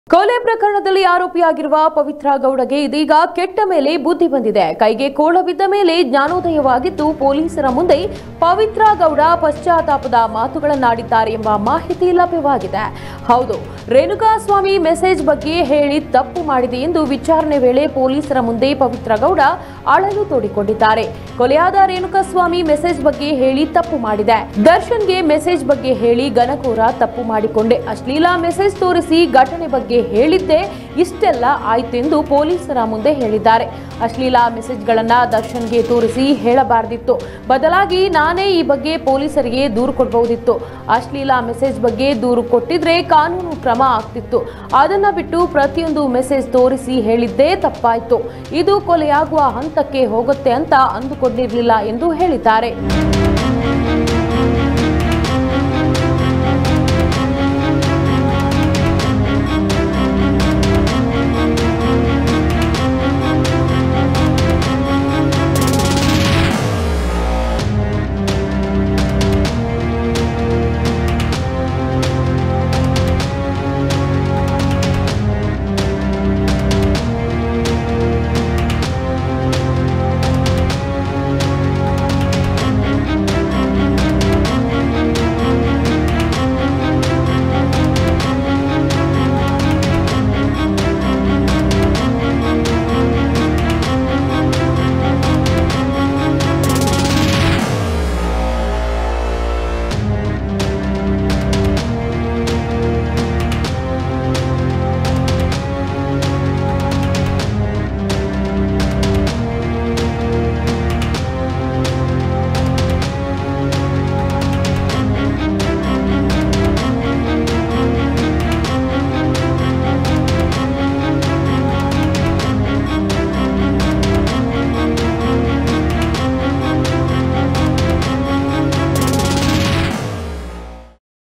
ಕೊಲೆ ಪ್ರಕರಣದಲ್ಲಿ ಆರೋಪಿಯಾಗಿರುವ ಪವಿತ್ರ ಗೌಡಗೆ ಇದೀಗ ಕೆಟ್ಟ ಮೇಲೆ ಬುದ್ಧಿ ಬಂದಿದೆ ಕೈಗೆ ಕೋಳ ಬಿದ್ದ ಮೇಲೆ ಜ್ಞಾನೋದಯವಾಗಿದ್ದು ಪೊಲೀಸರ ಮುಂದೆ ಪವಿತ್ರ ಗೌಡ ಪಶ್ಚಾತ್ತಾಪದ ಮಾತುಗಳನ್ನಾಡಿದ್ದಾರೆ ಎಂಬ ಮಾಹಿತಿ ಲಭ್ಯವಾಗಿದೆ ಹೌದು ರೇಣುಕಾಸ್ವಾಮಿ ಮೆಸೇಜ್ ಬಗ್ಗೆ ಹೇಳಿ ತಪ್ಪು ಮಾಡಿದೆ ಎಂದು ವಿಚಾರಣೆ ವೇಳೆ ಪೊಲೀಸರ ಮುಂದೆ ಪವಿತ್ರ ಗೌಡ ಅಳಲು ತೋಡಿಕೊಂಡಿದ್ದಾರೆ ಕೊಲೆಯಾದ ರೇಣುಕಾಸ್ವಾಮಿ ಮೆಸೇಜ್ ಬಗ್ಗೆ ಹೇಳಿ ತಪ್ಪು ಮಾಡಿದೆ ದರ್ಶನ್ಗೆ ಮೆಸೇಜ್ ಬಗ್ಗೆ ಹೇಳಿ ಘನಘೋರ ತಪ್ಪು ಮಾಡಿಕೊಂಡೆ ಅಶ್ಲೀಲ ಮೆಸೇಜ್ ತೋರಿಸಿ ಘಟನೆ ಬಗ್ಗೆ ಹೇಳಿದ್ದೆ ಇಷ್ಟೆಲ್ಲ ಆಯ್ತೆಂದು ಪೊಲೀಸರ ಮುಂದೆ ಹೇಳಿದ್ದಾರೆ ಅಶ್ಲೀಲ ಮೆಸೇಜ್ಗಳನ್ನ ದರ್ಶನ್ಗೆ ತೋರಿಸಿ ಹೇಳಬಾರದಿತ್ತು ಬದಲಾಗಿ ನಾನೇ ಈ ಬಗ್ಗೆ ಪೊಲೀಸರಿಗೆ ದೂರು ಕೊಡಬಹುದಿತ್ತು ಅಶ್ಲೀಲ ಮೆಸೇಜ್ ಬಗ್ಗೆ ದೂರು ಕೊಟ್ಟಿದ್ರೆ ಕಾನೂನು ಕ್ರಮ ಆಗ್ತಿತ್ತು ಅದನ್ನ ಬಿಟ್ಟು ಪ್ರತಿಯೊಂದು ಮೆಸೇಜ್ ತೋರಿಸಿ ಹೇಳಿದ್ದೇ ತಪ್ಪಾಯ್ತು ಇದು ಕೊಲೆಯಾಗುವ ಹಂತಕ್ಕೆ ಹೋಗುತ್ತೆ ಅಂತ ಅಂದುಕೊಂಡಿರಲಿಲ್ಲ ಎಂದು ಹೇಳಿದ್ದಾರೆ